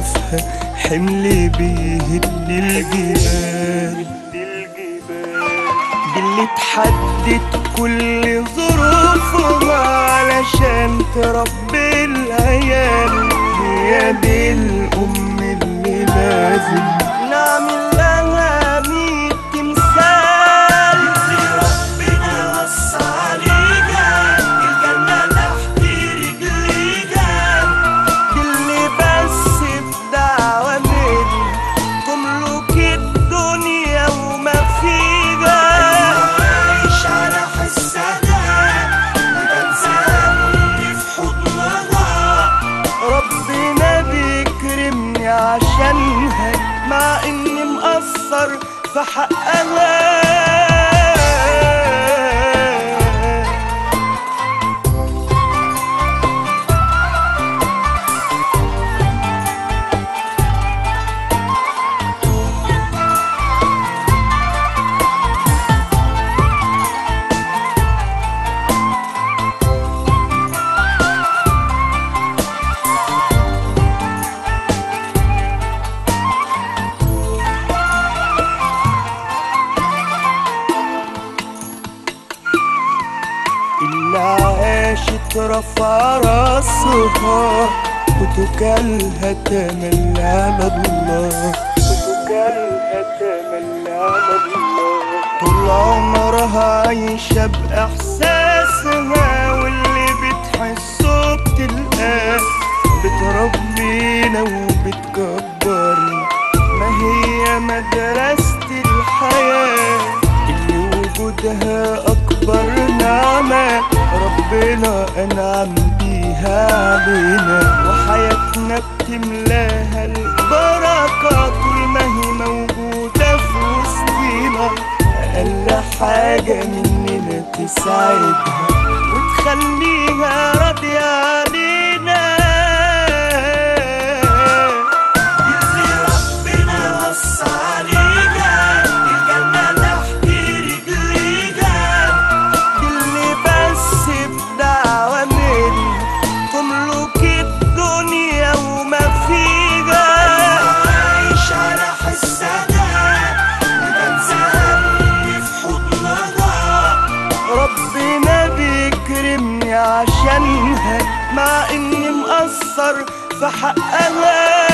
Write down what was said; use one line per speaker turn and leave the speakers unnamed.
شافها حمل بيهد الجبال دي اللي تحدد كل ظروفها علشان تربي العيال هي دي الأم اللي لازم نعمل لها مية تمثال ربنا وصى عليها الجنة تحت رجليها دي اللي بس بدعوة مني تملك الدنيا وما فيها عايش على حسها بنساني في حضنها ربنا بيكرمني عشانها مع اني مقصر في حقها اللي عاشت رفع راسها وتكلها تملي على الله وتكلها تملي على الله طول عمرها عايشة بإحساسها واللي بتحسه بتلقاه بتربينا وبتكبرنا ما هي مدرسة الحياة اللي وجودها أكبر نعمة ربنا أنعم بيها علينا وحياتنا بتملاها البركة طول ما هي موجودة في وسطينا أقل حاجة مننا تساعدها وتخليها راضية علينا اللي ربنا وصى عليها الجنة تحت رجليها دي اللي بس بدعوة مني تملك الدنيا وما فيها عايش على حسها بنساني في حضنها ربنا بيكرمني عشانها مع اني مقصر في حقها